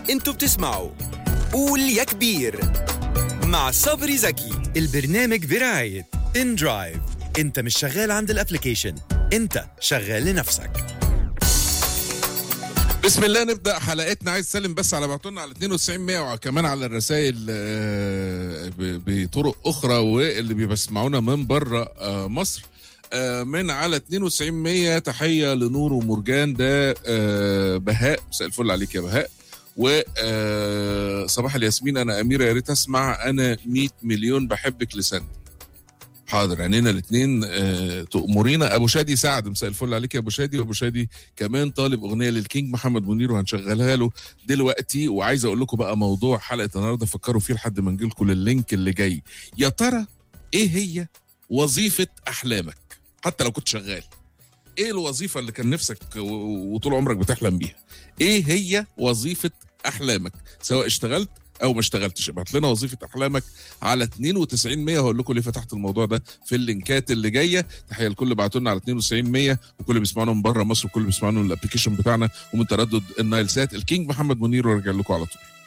انتوا بتسمعوا قول يا كبير مع صبري زكي البرنامج برعاية ان درايف انت مش شغال عند الابليكيشن انت شغال لنفسك بسم الله نبدا حلقتنا عايز اسلم بس على بعتولنا على 92 100 وكمان على الرسائل آه، ب- بطرق اخرى واللي بيسمعونا من بره آه، مصر آه، من على 92 100 تحيه لنور ومرجان ده آه، بهاء مساء الفل عليك يا بهاء و آه، صباح الياسمين انا اميره يا ريت اسمع انا 100 مليون بحبك لسنة حاضر عينينا الاثنين تأمرينا ابو شادي سعد مساء الفل عليك يا ابو شادي وابو شادي كمان طالب اغنيه للكينج محمد منير وهنشغلها له دلوقتي وعايز اقول لكم بقى موضوع حلقه النهارده فكروا فيه لحد ما نجي لكم اللينك اللي جاي يا ترى ايه هي وظيفه احلامك حتى لو كنت شغال ايه الوظيفه اللي كان نفسك و- وطول عمرك بتحلم بيها ايه هي وظيفه احلامك سواء اشتغلت او ما اشتغلتش ابعت لنا وظيفه احلامك على 92 100 هقول لكم ليه فتحت الموضوع ده في اللينكات اللي جايه تحيه لكل بعتوا لنا على 92 100 وكل اللي بيسمعونا من بره مصر وكل اللي بيسمعونا من الابلكيشن بتاعنا ومن تردد النايل سات الكينج محمد منير وارجع لكم على طول